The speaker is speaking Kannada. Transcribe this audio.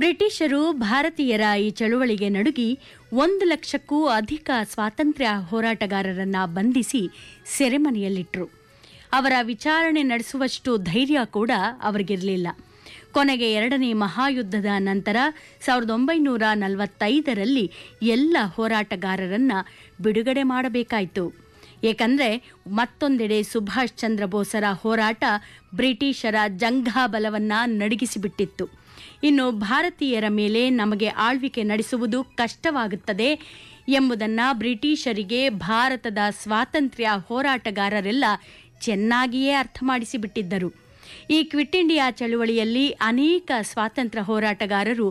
ಬ್ರಿಟಿಷರು ಭಾರತೀಯರ ಈ ಚಳುವಳಿಗೆ ನಡುಗಿ ಒಂದು ಲಕ್ಷಕ್ಕೂ ಅಧಿಕ ಸ್ವಾತಂತ್ರ್ಯ ಹೋರಾಟಗಾರರನ್ನ ಬಂಧಿಸಿ ಸೆರೆಮನೆಯಲ್ಲಿಟ್ಟರು ಅವರ ವಿಚಾರಣೆ ನಡೆಸುವಷ್ಟು ಧೈರ್ಯ ಕೂಡ ಅವರಿಗಿರಲಿಲ್ಲ ಕೊನೆಗೆ ಎರಡನೇ ಮಹಾಯುದ್ಧದ ನಂತರ ಸಾವಿರದ ಒಂಬೈನೂರ ನಲವತ್ತೈದರಲ್ಲಿ ಎಲ್ಲ ಹೋರಾಟಗಾರರನ್ನ ಬಿಡುಗಡೆ ಮಾಡಬೇಕಾಯಿತು ಏಕೆಂದರೆ ಮತ್ತೊಂದೆಡೆ ಸುಭಾಷ್ ಚಂದ್ರ ಬೋಸರ ಹೋರಾಟ ಬ್ರಿಟಿಷರ ಜಂಘಾಬಲವನ್ನ ನಡಗಿಸಿಬಿಟ್ಟಿತ್ತು ಇನ್ನು ಭಾರತೀಯರ ಮೇಲೆ ನಮಗೆ ಆಳ್ವಿಕೆ ನಡೆಸುವುದು ಕಷ್ಟವಾಗುತ್ತದೆ ಎಂಬುದನ್ನು ಬ್ರಿಟಿಷರಿಗೆ ಭಾರತದ ಸ್ವಾತಂತ್ರ್ಯ ಹೋರಾಟಗಾರರೆಲ್ಲ ಚೆನ್ನಾಗಿಯೇ ಅರ್ಥ ಮಾಡಿಸಿಬಿಟ್ಟಿದ್ದರು ಈ ಕ್ವಿಟ್ ಇಂಡಿಯಾ ಚಳುವಳಿಯಲ್ಲಿ ಅನೇಕ ಸ್ವಾತಂತ್ರ್ಯ ಹೋರಾಟಗಾರರು